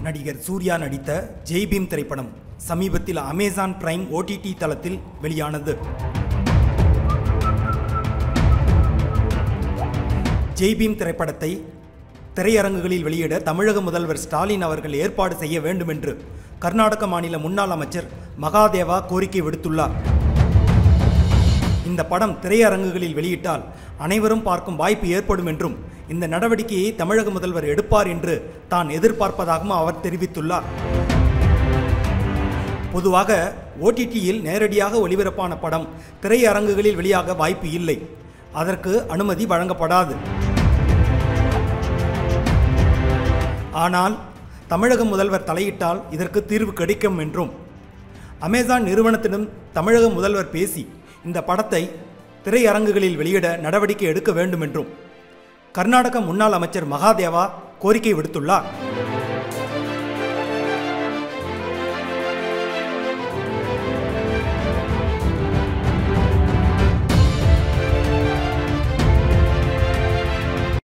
நடிகர் சூர்யா நடித்த ஜெய்பீம் திரைப்படம் சமீபத்தில் அமேசான் பிரைம் ஓடிடி தளத்தில் வெளியானது ஜெய்பீம் திரைப்படத்தை திரையரங்குகளில் வெளியிட தமிழக முதல்வர் ஸ்டாலின் அவர்கள் ஏற்பாடு செய்ய வேண்டும் என்று கர்நாடக மாநில முன்னாள் அமைச்சர் மகாதேவா கோரிக்கை விடுத்துள்ளார் இந்த படம் திரையரங்குகளில் வெளியிட்டால் அனைவரும் பார்க்கும் வாய்ப்பு ஏற்படும் என்றும் இந்த நடவடிக்கையை தமிழக முதல்வர் எடுப்பார் என்று தான் எதிர்பார்ப்பதாகவும் அவர் தெரிவித்துள்ளார் பொதுவாக ஓடிடியில் நேரடியாக ஒளிபரப்பான படம் திரையரங்குகளில் வெளியாக வாய்ப்பு இல்லை அதற்கு அனுமதி வழங்கப்படாது ஆனால் தமிழக முதல்வர் தலையிட்டால் இதற்கு தீர்வு கிடைக்கும் என்றும் அமேசான் நிறுவனத்திடம் தமிழக முதல்வர் பேசி இந்த படத்தை திரையரங்குகளில் வெளியிட நடவடிக்கை எடுக்க வேண்டும் என்றும் கர்நாடக முன்னாள் அமைச்சர் மகாதேவா கோரிக்கை விடுத்துள்ளார்